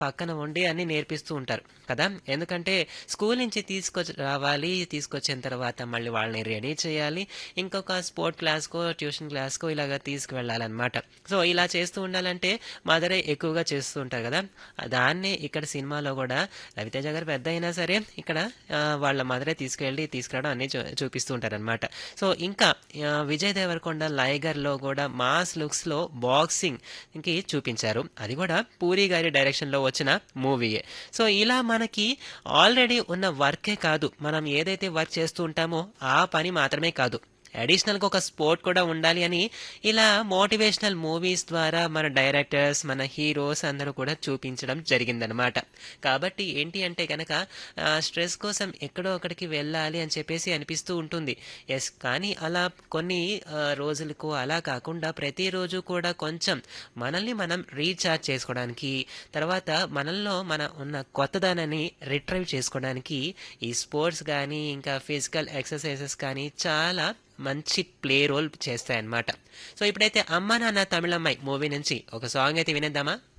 పక్కన ఉండి అన్ని నేర్పిస్తూ ఉంటారు కదా ఎందుకంటే స్కూల్ నుంచి తీసుకొచ్చి రావాలి తీసుకొచ్చిన తర్వాత మళ్ళీ వాళ్ళని రెడీ చేయాలి ఇంకొక స్పోర్ట్ క్లాస్కో ట్యూషన్ క్లాస్కో ఇలాగ తీసుకువెళ్ళాలన్నమాట సో ఇలా చేస్తూ ఉండాలంటే మదరే ఎక్కువగా చేస్తూ ఉంటారు కదా దాన్నే ఇక్కడ సినిమాలో కూడా రవితేజ గారు పెద్ద అయినా సరే ఇక్కడ ఆ, వాళ్ళ మదరే తీసుకెళ్ళి తీసుకురావడం అన్ని చూ- చూపిస్తూ ఉంటారన్నమాట సో ఇంకా ఆ, విజయ్ దేవరకొండ లైగర్లో కూడా మాస్ లుక్స్లో బాక్సింగ్ కి చూపించారు అది కూడా పూరి గారి డైరెక్షన్లో వచ్చిన మూవీయే సో ఇలా మనకి ఆల్రెడీ ఉన్న వర్కే కాదు మనం ఏదైతే వర్క్ చేస్తూ ఉంటామో ఆ పని మాత్రమే కాదు అడిషనల్గా ఒక స్పోర్ట్ కూడా ఉండాలి అని ఇలా మోటివేషనల్ మూవీస్ ద్వారా మన డైరెక్టర్స్ మన హీరోస్ అందరూ కూడా చూపించడం జరిగిందనమాట కాబట్టి ఏంటి అంటే కనుక స్ట్రెస్ కోసం ఎక్కడో ఒకడికి వెళ్ళాలి అని చెప్పేసి అనిపిస్తూ ఉంటుంది ఎస్ కానీ అలా కొన్ని ఆ, రోజులకు అలా కాకుండా ప్రతిరోజు కూడా కొంచెం మనల్ని మనం రీఛార్జ్ చేసుకోవడానికి తర్వాత మనల్లో మన ఉన్న కొత్తదనాన్ని రిట్రైవ్ చేసుకోవడానికి ఈ స్పోర్ట్స్ కానీ ఇంకా ఫిజికల్ ఎక్సర్సైజెస్ కానీ చాలా మంచి ప్లే రోల్ చేస్తాయన్నమాట సో ఇప్పుడైతే అమ్మ నాన్న తమిళమ్మాయి మూవీ నుంచి ఒక సాంగ్ అయితే వినేద్దామా